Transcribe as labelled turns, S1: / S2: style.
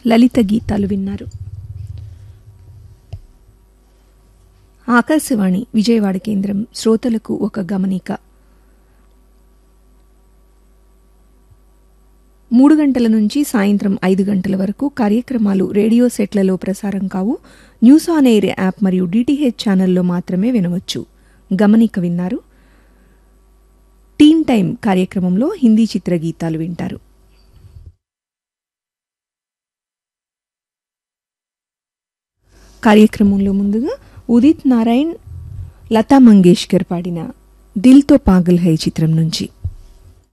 S1: లలిత గీతాలు విన్నారు ఆకాశవాణి విజయవాడ కేంద్రం శ్రోతలకు ఒక గమనిక మూడు గంటల నుంచి సాయంత్రం ఐదు గంటల వరకు కార్యక్రమాలు రేడియో సెట్లలో ప్రసారం కావు న్యూస్ ఆన్ ఎయిర్ యాప్ మరియు డిటిహెచ్ ఛానల్లో మాత్రమే వినవచ్చు గమనిక విన్నారు టీన్ టైం కార్యక్రమంలో హిందీ చిత్ర గీతాలు వింటారు కార్యక్రమంలో ముందుగా ఉదిత్ నారాయణ్ లతా మంగేష్కర్ పాడిన దిల్తో పాగల్ హై చిత్రం నుంచి